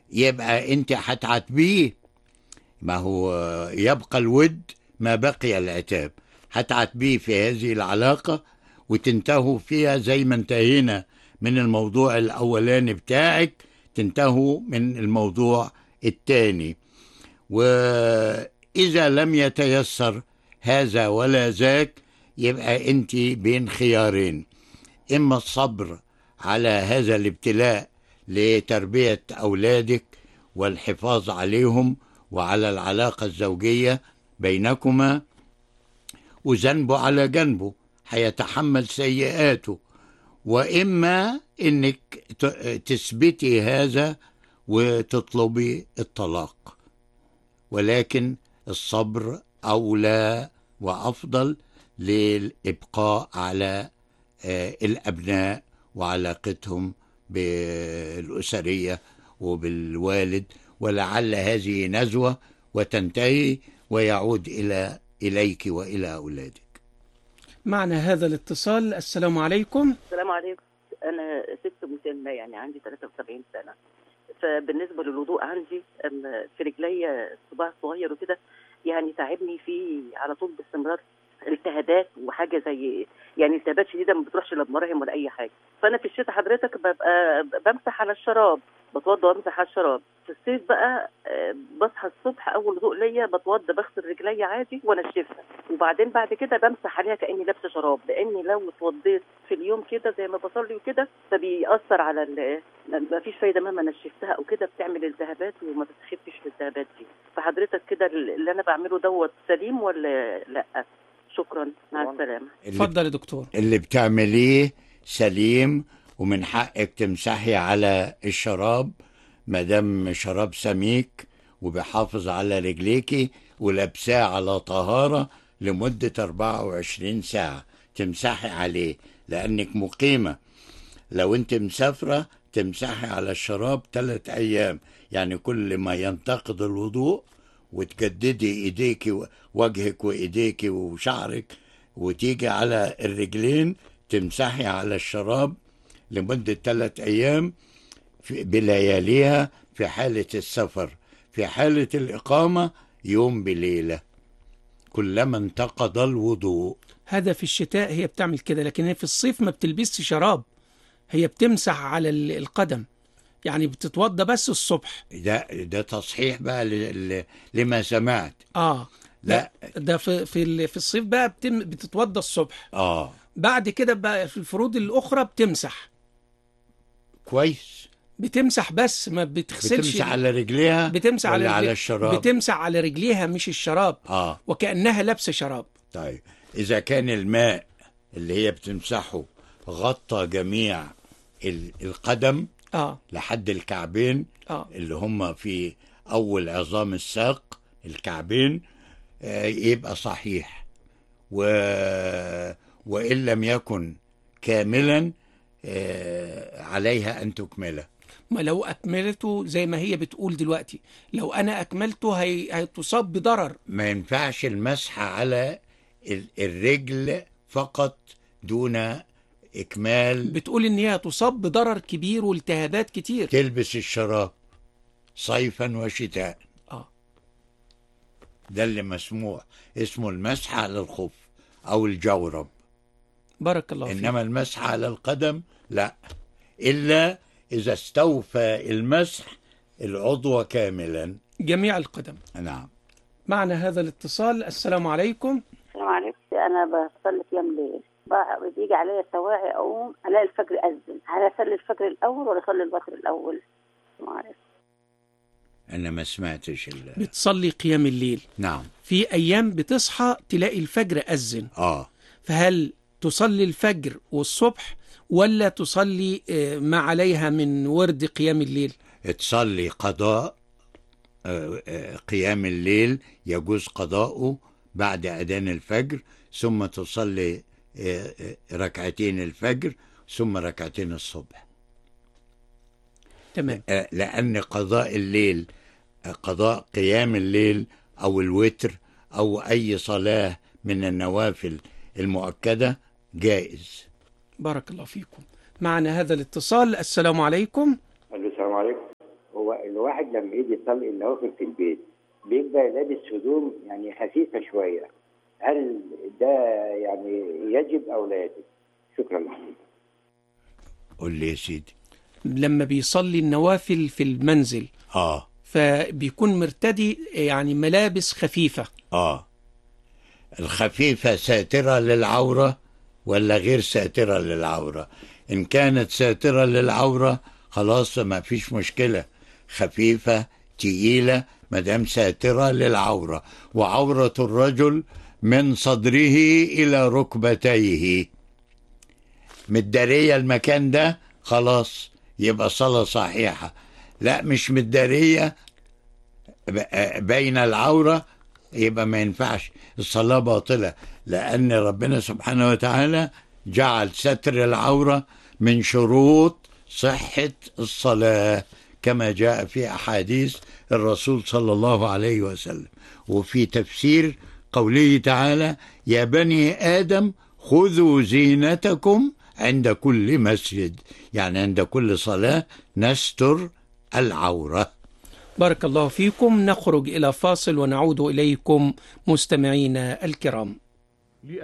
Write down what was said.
يبقى انت هتعاتبيه ما هو يبقى الود ما بقي العتاب هتعاتبيه في هذه العلاقة وتنتهوا فيها زي ما انتهينا من الموضوع الأولاني بتاعك تنتهوا من الموضوع الثاني وإذا لم يتيسر هذا ولا ذاك يبقى أنت بين خيارين إما الصبر على هذا الابتلاء لتربية أولادك والحفاظ عليهم وعلى العلاقة الزوجية بينكما وذنبه على جنبه هيتحمل سيئاته وإما إنك ت- تثبتي هذا وتطلبي الطلاق ولكن الصبر أولى وأفضل للإبقاء على آه، الأبناء وعلاقتهم بالأسرية وبالوالد ولعل هذه نزوة وتنتهي ويعود إلى إليك وإلى أولادك معنا هذا الاتصال السلام عليكم السلام عليكم انا ست مسنه يعني عندي 73 سنه فبالنسبه للوضوء عندي أما في رجليا صباع صغير وكده يعني تعبني فيه على طول باستمرار التهابات وحاجه زي يعني التهابات شديده ما بتروحش لا بمراهم ولا اي حاجه فانا في الشتاء حضرتك ببقى بمسح على الشراب بتوضى وامسح على الشراب في الصيف بقى آه، بصحى الصبح اول وضوء ليا بتوضى بغسل رجلي عادي وانشفها وبعدين بعد كده بمسح عليها كاني لابسه شراب لاني لو اتوضيت في اليوم كده زي ما بصلي وكده فبيأثر على ال ما فيش فايده مهما نشفتها او كده بتعمل التهابات وما بتخفش الالتهابات دي فحضرتك كده اللي انا بعمله دوت سليم ولا لا شكرا مع السلامه اللي, اتفضل يا دكتور اللي بتعمليه سليم ومن حقك تمسحي على الشراب ما دام شراب سميك وبيحافظ على رجليكي ولابساه على طهارة لمدة 24 ساعة تمسحي عليه لأنك مقيمة لو انت مسافرة تمسحي على الشراب ثلاث أيام يعني كل ما ينتقد الوضوء وتجددي ايديك وجهك وايديك وشعرك وتيجي على الرجلين تمسحي على الشراب لمدة ثلاث أيام في بلياليها في حالة السفر في حالة الإقامة يوم بليلة كلما انتقض الوضوء هذا في الشتاء هي بتعمل كده لكن هي في الصيف ما بتلبسش شراب هي بتمسح على ال- القدم يعني بتتوضى بس الصبح ده ده تصحيح بقى ل- ل- لما سمعت اه لا ده في في ال- في الصيف بقى بتم بتتوضى الصبح اه بعد كده بقى في الفروض الاخرى بتمسح كويس بتمسح بس ما بتغسلش بتمسح على رجليها بتمسح على ولا على رجليها. الشراب بتمسح على رجليها مش الشراب اه وكأنها لابسه شراب طيب إذا كان الماء اللي هي بتمسحه غطى جميع ال- القدم اه لحد الكعبين اه اللي هم في أول عظام الساق الكعبين آه، يبقى صحيح و... وإن لم يكن كاملا آه، عليها أن تكمله ما لو اكملته زي ما هي بتقول دلوقتي لو انا اكملته هي... هتصاب بضرر ما ينفعش المسح على ال- الرجل فقط دون إكمال بتقول ان هي هتصاب بضرر كبير والتهابات كتير تلبس الشراب صيفا وشتاء اه ده اللي مسموح اسمه المسح على الخف او الجورب بارك الله فيك انما المسح على القدم لا الا اذا استوفى المسح العضو كاملا جميع القدم نعم معنا هذا الاتصال السلام عليكم السلام عليكم انا بصلي قيام ليل بقى بيجي عليا سواعي اقوم الاقي الفجر اذن هل اصلي الفجر الاول ولا اصلي الوتر الاول ما اعرف انا ما سمعتش ال... بتصلي قيام الليل نعم في ايام بتصحى تلاقي الفجر اذن اه فهل تصلي الفجر والصبح ولا تصلي آه، ما عليها من ورد قيام الليل تصلي قضاء آه، آه، قيام الليل يجوز قضاؤه بعد أذان الفجر ثم تصلي آه، آه، ركعتين الفجر ثم ركعتين الصبح تمام آه، لأن قضاء الليل آه، قضاء قيام الليل أو الوتر أو أي صلاة من النوافل المؤكدة جائز بارك الله فيكم معنا هذا الاتصال السلام عليكم السلام عليكم هو الواحد لما يجي يصلي النوافل في البيت بيبقى لابس هدوم يعني خفيفه شويه هل ده يعني يجب او لا يجب؟ شكرا لحضرتك قول لي يا سيدي لما بيصلي النوافل في المنزل اه فبيكون مرتدي يعني ملابس خفيفة اه الخفيفة ساترة للعورة ولا غير ساترة للعورة إن كانت ساترة للعورة خلاص ما فيش مشكلة خفيفة تقيلة مدام ساترة للعورة وعورة الرجل من صدره إلى ركبتيه متدارية المكان ده خلاص يبقى صلاة صحيحة لا مش متدارية ب- بين العورة يبقى ما ينفعش الصلاة باطلة لأن ربنا سبحانه وتعالى جعل ستر العورة من شروط صحة الصلاة كما جاء في أحاديث الرسول صلى الله عليه وسلم وفي تفسير قوله تعالى يا بني آدم خذوا زينتكم عند كل مسجد يعني عند كل صلاة نستر العورة بارك الله فيكم نخرج إلى فاصل ونعود إليكم مستمعينا الكرام